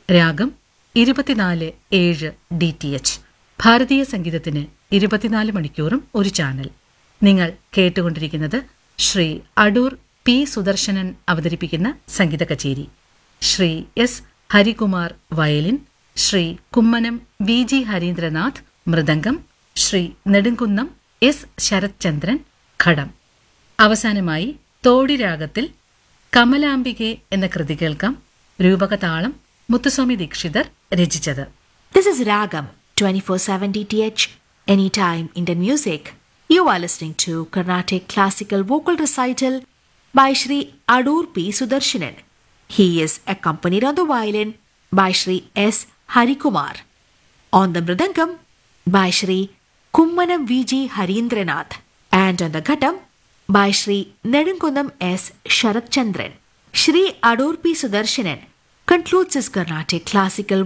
രാഗം ഇരുപത്തിനാല് ഏഴ് ഡി ടി എച്ച് ഭാരതീയ സംഗീതത്തിന് ഇരുപത്തിനാല് മണിക്കൂറും ഒരു ചാനൽ നിങ്ങൾ കേട്ടുകൊണ്ടിരിക്കുന്നത് ശ്രീ അടൂർ പി സുദർശനൻ അവതരിപ്പിക്കുന്ന സംഗീത കച്ചേരി Shri S Harikumar violin Shri Kummanam V G Harindranath mridangam Shri Nedumkunnam S Sarathchandran ഘടം അവസാനമായി തോടി രാഗത്തിൽ കമലാംബികെ എന്ന കൃതി കേൾക്കാം രൂപകതാളം മുത്തുസ്വാമി ദീക്ഷിതർ രചിച്ചത് This is Ragam 24/7 DTH anytime Indian music. You are listening to Carnatic classical vocal recital by Shri Adur P Sudarshanan. He is accompanied on the violin by Shri S Harikumar. On the mridangam by Shri Kummanam VG Harindranath and on the ghatam by Shri Nedunkunam S Sharat Chandran. Shri Adur P Sudarshanan concludes his Carnatic classical